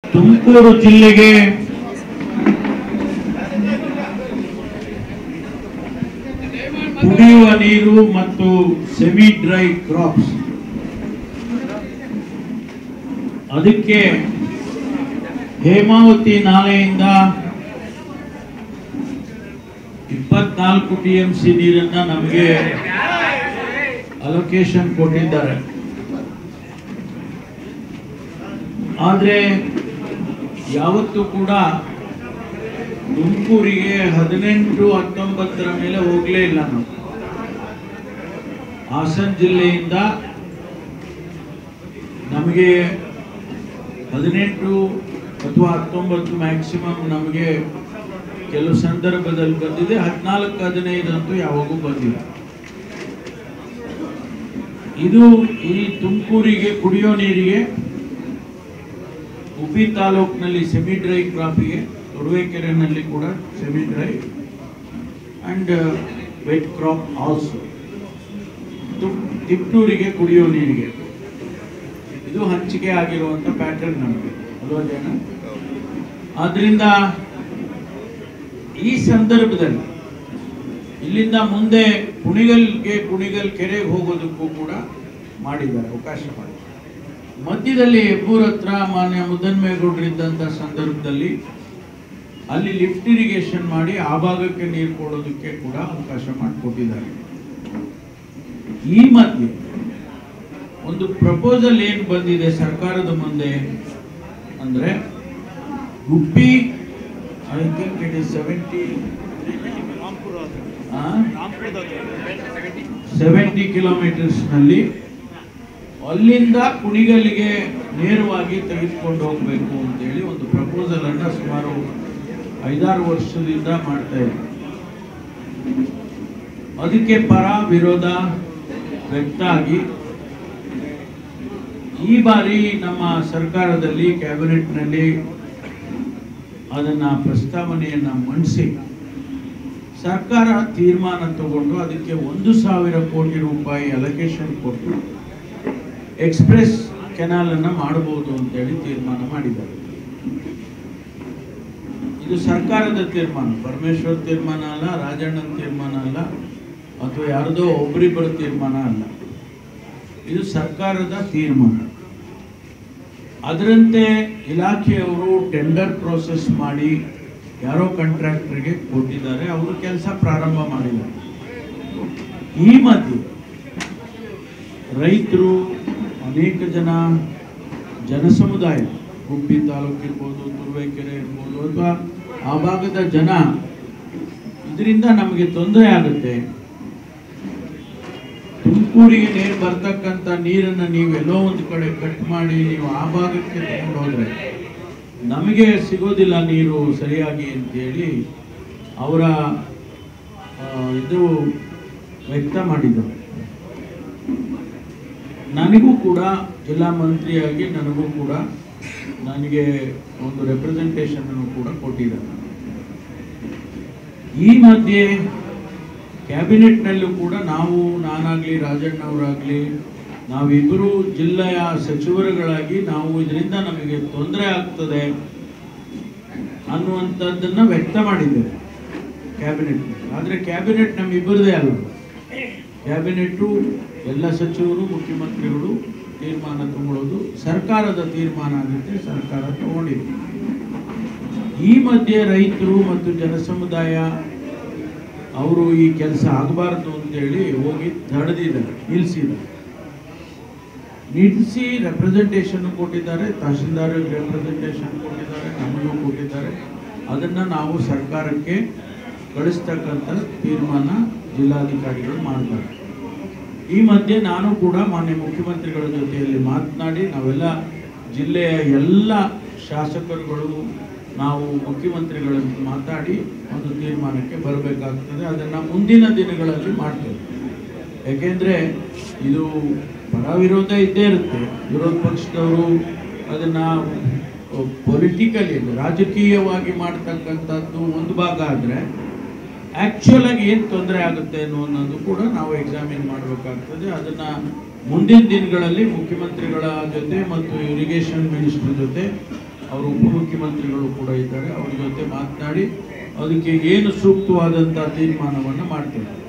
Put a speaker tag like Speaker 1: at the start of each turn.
Speaker 1: ತುಮಕೂರು ಜಿಲ್ಲೆಗೆ ಕುಡಿಯುವ ನೀರು ಮತ್ತು ಸೆಮಿ ಡ್ರೈ ಕ್ರಾಪ್ಸ್ ಅದಕ್ಕೆ ಹೇಮಾವತಿ ನಾಲೆಯಿಂದ ಇಪ್ಪತ್ನಾಲ್ಕು ಟಿ ಎಂ ಸಿ ನೀರನ್ನ ನಮಗೆ ಅಲೋಕೇಶನ್ ಕೊಟ್ಟಿದ್ದಾರೆ ಆದರೆ ಯಾವತ್ತೂ ಕೂಡ ತುಮಕೂರಿಗೆ ಹದಿನೆಂಟು ಹತ್ತೊಂಬತ್ತರ ಮೇಲೆ ಹೋಗಲೇ ಇಲ್ಲ ನಾವು ಹಾಸನ ಜಿಲ್ಲೆಯಿಂದ ನಮಗೆ ಹದಿನೆಂಟು ಅಥವಾ ಹತ್ತೊಂಬತ್ತು ಮ್ಯಾಕ್ಸಿಮಮ್ ನಮಗೆ ಕೆಲವು ಸಂದರ್ಭದಲ್ಲಿ ಬಂದಿದೆ ಹದಿನಾಲ್ಕು ಹದಿನೈದಂತೂ ಯಾವಾಗೂ ಬಂದಿಲ್ಲ ಇದು ಈ ತುಮಕೂರಿಗೆ ಕುಡಿಯೋ ನೀರಿಗೆ ಉಪಿ ತಾಲೂಕಿನಲ್ಲಿ ಸೆಮಿ ಡ್ರೈ ಕ್ರಾಪಿಗೆ ತುರುವೇಕೆರೆನಲ್ಲಿ ಕೂಡ semi dry and wet crop also ತಿಪ್ಟೂರಿಗೆ ಕುಡಿಯೋ ನೀರಿಗೆ ಇದು ಹಂಚಿಕೆ ಆಗಿರುವಂತ ಪ್ಯಾಟರ್ನ್ ನಮಗೆ ಅಲ್ವಾ ಜನ ಆದ್ರಿಂದ ಈ ಸಂದರ್ಭದಲ್ಲಿ ಇಲ್ಲಿಂದ ಮುಂದೆ ಕುಣಿಗಲ್ಗೆ ಕುಣಿಗಲ್ ಕೆರೆಗೆ ಹೋಗೋದಕ್ಕೂ ಕೂಡ ಮಾಡಿದ್ದಾರೆ ಅವಕಾಶ ಮಾಡಿದ್ದಾರೆ ಮಧ್ಯದಲ್ಲಿ ಹೆಬ್ಬೂರ್ ಹತ್ರ ಮಾನ್ಯ ಮುದ್ದನ್ಮೇಗೌಡರಿದ್ದಂಥ ಸಂದರ್ಭದಲ್ಲಿ ಅಲ್ಲಿ ಲಿಫ್ಟ್ ಇರಿಗೇಷನ್ ಮಾಡಿ ಆ ಭಾಗಕ್ಕೆ ನೀರು ಕೊಡೋದಕ್ಕೆ ಕೂಡ ಅವಕಾಶ ಮಾಡಿಕೊಟ್ಟಿದ್ದಾರೆ ಈ ಮಧ್ಯೆ ಒಂದು ಪ್ರಪೋಸಲ್ ಏನು ಬಂದಿದೆ ಸರ್ಕಾರದ ಮುಂದೆ ಅಂದ್ರೆ Gubbi I think it is seventy seventy ಕಿಲೋಮೀಟರ್ಸ್ನಲ್ಲಿ ಅಲ್ಲಿಂದ ಕುಣಿಗಲ್ಲಿಗೆ ನೇರವಾಗಿ ತೆಗೆದುಕೊಂಡು ಹೋಗಬೇಕು ಅಂತೇಳಿ ಒಂದು ಪ್ರಪೋಸಲ್ ಅನ್ನ ಸುಮಾರು ಐದಾರು ವರ್ಷದಿಂದ ಮಾಡ್ತಾ ಇದ್ದಾರೆ ಅದಕ್ಕೆ ಪರ ವಿರೋಧ ವ್ಯಕ್ತ ಆಗಿ ಈ ಬಾರಿ ನಮ್ಮ ಸರ್ಕಾರದಲ್ಲಿ ಕ್ಯಾಬಿನೆಟ್ನಲ್ಲಿ ಅದನ್ನ ಪ್ರಸ್ತಾವನೆಯನ್ನ ಮಂಡಿಸಿ ಸರ್ಕಾರ ತೀರ್ಮಾನ ತಗೊಂಡು ಅದಕ್ಕೆ ಒಂದು ಸಾವಿರ ಕೋಟಿ ರೂಪಾಯಿ ಅಲೋಕೇಶನ್ ಕೊಟ್ಟು ಎಕ್ಸ್ಪ್ರೆಸ್ ಕೆನಾಲ್ ಅನ್ನ ಮಾಡಬಹುದು ಅಂತೇಳಿ ತೀರ್ಮಾನ ಮಾಡಿದ್ದಾರೆ ಇದು ಸರ್ಕಾರದ ತೀರ್ಮಾನ ಪರಮೇಶ್ವರ್ ತೀರ್ಮಾನ ಅಲ್ಲ ರಾಜಣ್ಣನ ತೀರ್ಮಾನ ಅಲ್ಲ ಅಥವಾ ಯಾರದೋ ಒಬ್ಬರಿಬ್ಬರ ತೀರ್ಮಾನ ಅಲ್ಲ ಇದು ಸರ್ಕಾರದ ತೀರ್ಮಾನ ಅದರಂತೆ ಇಲಾಖೆಯವರು ಟೆಂಡರ್ ಪ್ರೋಸೆಸ್ ಮಾಡಿ ಯಾರೋ ಕಾಂಟ್ರಾಕ್ಟರ್ಗೆ ಕೊಟ್ಟಿದ್ದಾರೆ ಅವರು ಕೆಲಸ ಪ್ರಾರಂಭ ಮಾಡಿದ್ದಾರೆ ಈ ಮಧ್ಯೆ ರೈತರು ಅನೇಕ ಜನ ಜನಸಮುದಾಯ ಗುಬ್ಬಿ ತಾಲೂಕು ಇರ್ಬೋದು ತುರುವೇಕೆರೆ ಇರ್ಬೋದು ಅಥವಾ ಆ ಭಾಗದ ಜನ ಇದರಿಂದ ನಮಗೆ ತೊಂದರೆ ಆಗುತ್ತೆ ತುಮಕೂರಿಗೆ ನೀರು ಬರ್ತಕ್ಕಂಥ ನೀರನ್ನು ನೀವು ಎಲ್ಲೋ ಒಂದು ಕಡೆ ಕಟ್ ಮಾಡಿ ನೀವು ಆ ಭಾಗಕ್ಕೆ ತಗೊಂಡು ಹೋದ್ರೆ ನಮಗೆ ಸಿಗೋದಿಲ್ಲ ನೀರು ಸರಿಯಾಗಿ ಅಂತೇಳಿ ಅವರ ಆ, ಇದು ವ್ಯಕ್ತ ಮಾಡಿದರು ನನಗೂ ಕೂಡ ಜಿಲ್ಲಾ ಮಂತ್ರಿಯಾಗಿ ನನಗೂ ಕೂಡ ನನಗೆ ಒಂದು ರೆಪ್ರೆಸೆಂಟೇಷನ್ ಅನ್ನು ಕೂಡ ಕೊಟ್ಟಿದ್ದಾರೆ ಈ ಮಧ್ಯೆ ಕ್ಯಾಬಿನೆಟ್ನಲ್ಲೂ ಕೂಡ ನಾವು ನಾನಾಗ್ಲಿ ರಾಜಣ್ಣ ಅವರಾಗ್ಲಿ ನಾವಿಬ್ಬರು ಜಿಲ್ಲೆಯ ಸಚಿವರುಗಳಾಗಿ ನಾವು ಇದರಿಂದ ನಮಗೆ ತೊಂದರೆ ಆಗ್ತದೆ ಅನ್ನುವಂಥದ್ದನ್ನ ವ್ಯಕ್ತ ಮಾಡಿದ್ದೇವೆ ಕ್ಯಾಬಿನೆಟ್ ಆದರೆ ಕ್ಯಾಬಿನೆಟ್ ನಮ್ಮಿಬ್ಬರದೇ ಅಲ್ಲ ಕ್ಯಾಬಿನೆಟ್ಟು ಎಲ್ಲ ಸಚಿವರು ಮುಖ್ಯಮಂತ್ರಿಗಳು ತೀರ್ಮಾನ ತಗೊಳ್ಳೋದು ಸರ್ಕಾರದ ತೀರ್ಮಾನ ಆಗುತ್ತೆ ಸರ್ಕಾರ ತಗೊಂಡಿದೆ ಈ ಮಧ್ಯೆ ರೈತರು ಮತ್ತು ಜನಸಮುದಾಯ ಅವರು ಈ ಕೆಲಸ ಆಗಬಾರ್ದು ಅಂತೇಳಿ ಹೋಗಿ ತಡೆದಿದ್ದಾರೆ ನಿಲ್ಲಿಸಿದ್ದಾರೆ ನಿಲ್ಲಿಸಿ ರೆಪ್ರೆಸೆಂಟೇಷನ್ ಕೊಟ್ಟಿದ್ದಾರೆ ತಹಶೀಲ್ದಾರ್ ರೆಪ್ರೆಸೆಂಟೇಷನ್ ಕೊಟ್ಟಿದ್ದಾರೆ ನಮಗೂ ಕೊಟ್ಟಿದ್ದಾರೆ ಅದನ್ನು ನಾವು ಸರ್ಕಾರಕ್ಕೆ ಕಳಿಸ್ತಕ್ಕಂಥ ತೀರ್ಮಾನ ಜಿಲ್ಲಾಧಿಕಾರಿಗಳು ಮಾಡ್ತಾರೆ ಈ ಮಧ್ಯೆ ನಾನು ಕೂಡ ಮಾನ್ಯ ಮುಖ್ಯಮಂತ್ರಿಗಳ ಜೊತೆಯಲ್ಲಿ ಮಾತನಾಡಿ ನಾವೆಲ್ಲ ಜಿಲ್ಲೆಯ ಎಲ್ಲ ಶಾಸಕರುಗಳು ನಾವು ಮುಖ್ಯಮಂತ್ರಿಗಳನ್ನು ಮಾತಾಡಿ ಒಂದು ತೀರ್ಮಾನಕ್ಕೆ ಬರಬೇಕಾಗ್ತದೆ ಅದನ್ನು ಮುಂದಿನ ದಿನಗಳಲ್ಲಿ ಮಾಡ್ತೇವೆ ಯಾಕೆಂದರೆ ಇದು ಪರ ವಿರೋಧ ಇದ್ದೇ ಇರುತ್ತೆ ವಿರೋಧ ಪಕ್ಷದವರು ಅದನ್ನು ಪೊಲಿಟಿಕಲಿ ರಾಜಕೀಯವಾಗಿ ಮಾಡ್ತಕ್ಕಂಥದ್ದು ಒಂದು ಭಾಗ ಆದರೆ ಆ್ಯಕ್ಚುಲ್ ಆಗಿ ಏನು ತೊಂದರೆ ಆಗುತ್ತೆ ಅನ್ನೋ ಅನ್ನೋದು ಕೂಡ ನಾವು ಎಕ್ಸಾಮಿನ್ ಮಾಡಬೇಕಾಗ್ತದೆ ಅದನ್ನ ಮುಂದಿನ ದಿನಗಳಲ್ಲಿ ಮುಖ್ಯಮಂತ್ರಿಗಳ ಜೊತೆ ಮತ್ತು ಇರಿಗೇಷನ್ ಮಿನಿಸ್ಟರ್ ಜೊತೆ ಅವರು ಉಪಮುಖ್ಯಮಂತ್ರಿಗಳು ಕೂಡ ಇದ್ದಾರೆ ಅವ್ರ ಜೊತೆ ಮಾತನಾಡಿ ಅದಕ್ಕೆ ಏನು ಸೂಕ್ತವಾದಂಥ ತೀರ್ಮಾನವನ್ನು ಮಾಡ್ತೇವೆ